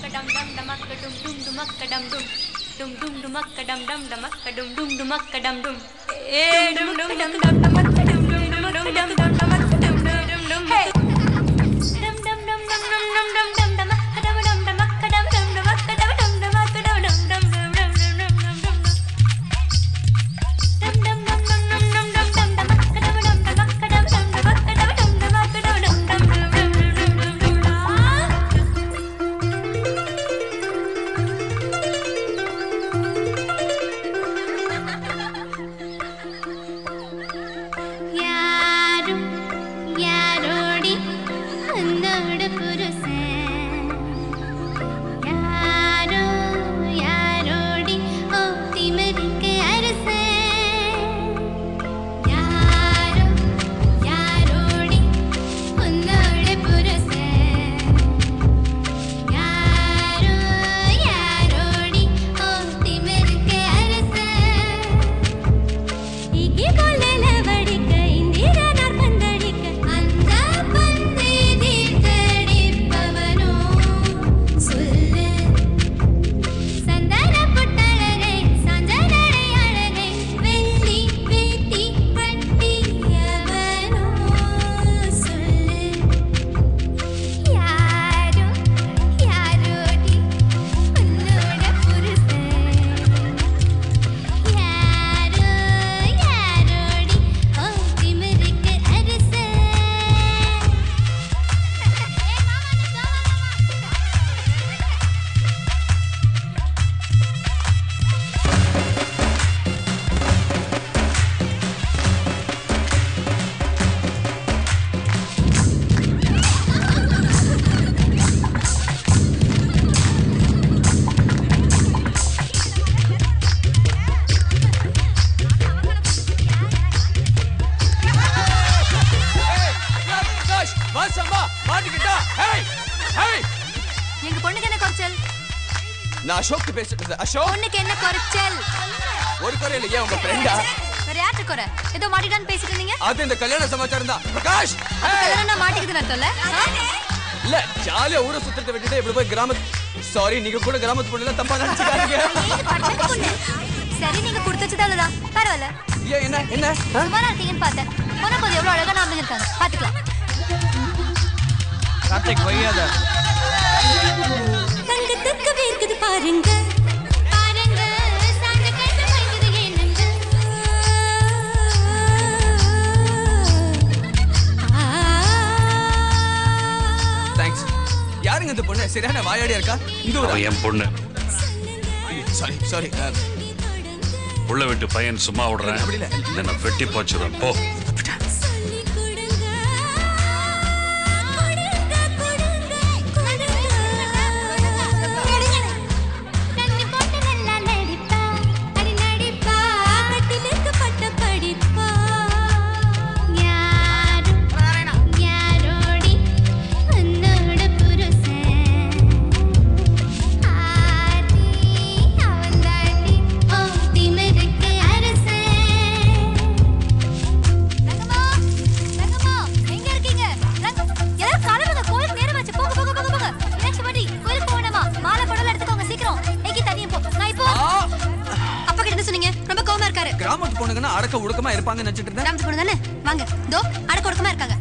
டம் டம் டமக்க டும் டும் டுமக்க டம் டும் டும் டும் டுமக்க டம் டம் டமக்க டும் டும் டுமக்க டம் டும் ஏ டும் டும் டம் டம் டமக்க டும் டும் டும் டும் டம் டம் டமக்க டும் டும் டும் டும் ஹே டம் டம் டம் டம் டம் டம் டம் டம் டமக்க டம் டம் டமக்க டம் டம் டமக்க டம் டம் டமக்க டம் டம் டம் டம் டம் டம் டம் டம் டம் டம் டம் டம் டம் டம் டம் டமக்க டம் டம் டமக்க டம் டம் டமக்க டம் டம் டமக்க டம் டம் டம் டம் டம் டம் டம் யாரும் யாரோடி உன்னோட புருஷன் யாரோ யாரோடி ஓ திமிருக்கு அரசன் யாரோ யாரோடி உன்னோட புருஷன் யாரோ யாரோடி ஓ திமிருக்கு அரசன் இகி கொள்ளல வடிக்க இந்திரனார் பந்தடிக்க அந்த பந்தை தீர்த்தடிப்பவனோ சொல்லு சந்தன புட்டழகை சஞ்சனடை அழகை வெள்ளி வேட்டி கட்டியவனோ சொல்லு யாரோ யாரோடி உன்னோட புருஷன் யாரோ யாரோடி ஓ திமிருக்கு அரசன் ஆகாஷ் வாசம்மா மாட்டிக்கிட்டா ஹேய் ஹேய் எங்க பொண்ணுக்கு என்ன குறைச்சல் நான் அசோக் பேசிட்டு இருந்தேன் அசோக் பொண்ணுக்கு என்ன குறைச்சல் ஒரு குறை இல்லையா உங்க ஃப்ரெண்டா வேற யார்ட்ட குறை ஏதோ மாட்டிட்டான்னு பேசிட்டு இருந்தீங்க அது இந்த கல்யாண சமாச்சாரம் தான் பிரகாஷ் ஹேய் கல்யாணம் மாட்டிக்குதுன்னு அர்த்தம்ல இல்ல ஜாலியா ஊரை சுத்தத்தை விட்டுட்டு இப்படி போய் கிராமத்து சாரி நீங்க கூட கிராமத்து பொண்ணு தப்பா நினைச்சுக்காதீங்க பட்டத்து பொண்ணு சரி நீங்க கொடுத்து வச்சது அவ்வளவுதான் பரவாயில்ல ஏன் என்ன என்ன ஆ? சுமாரா இருக்கீங்கன்னு பார்த்தேன் போன போது எவ்வளவு அழகா நான் இருக்காங்க பாத்துக்கலாம் கார்த்திக் வையாத தங்கத்துக்கு வேர்க்குது பாருங்க பாருங்க சாந்த கேட்டு வைக்குது ஏனுங்க தேங்க்ஸ் யாருங்க இந்த பொண்ணு சரியான வாயாடியா இருக்கா இது அவன் என் பொண்ணு சாரி சாரி உள்ள விட்டு பையன் சும்மா விடுறேன் அப்படி இல்ல. என்ன வெட்டி போச்சிருவேன் போ சொல்லி கொடுங்க கொடுங்க கொடுங்க கண்ணு போட்டு நல்லா நடிப்பா அடி நடிப்பா கட்டிலுக்கு பட்ட படிப்பா யாரு யாரோடி உன்னோட புருஷன் ஆதி அவந்தாண்டி ஓ திமிருக்கு அரசன் ரங்கம்மா ரங்கம்மா எங்க இருக்கீங்க ரங்கம் எல்லாரும் கிளம்புங்க கோயிலுக்கு நேரம் ஆச்சு போங்க போங்க போங்க போங்க மீனாட்சி பாட்டி கோயிலுக்கு போக வேண்டாமா மாலை படம் எடுத்துக்கோங்க சீக்கிரம் ஏகி தனியும் போ நான் இப்போ அப்பா கிட்ட என்ன சொன்னீங்க ரொம்ப கோவமா இருக்காரு கிராமத்து பொண்ணுங்கன்னா அடக்க ஒடுக்கமா இருப்பாங்கன்னு நினைச்சிட்டு இருந்தேன் கிராமத்து பொண்ணு தானே வாங்க தோ அடக்க ஒடுக்கமா இருக்காங்க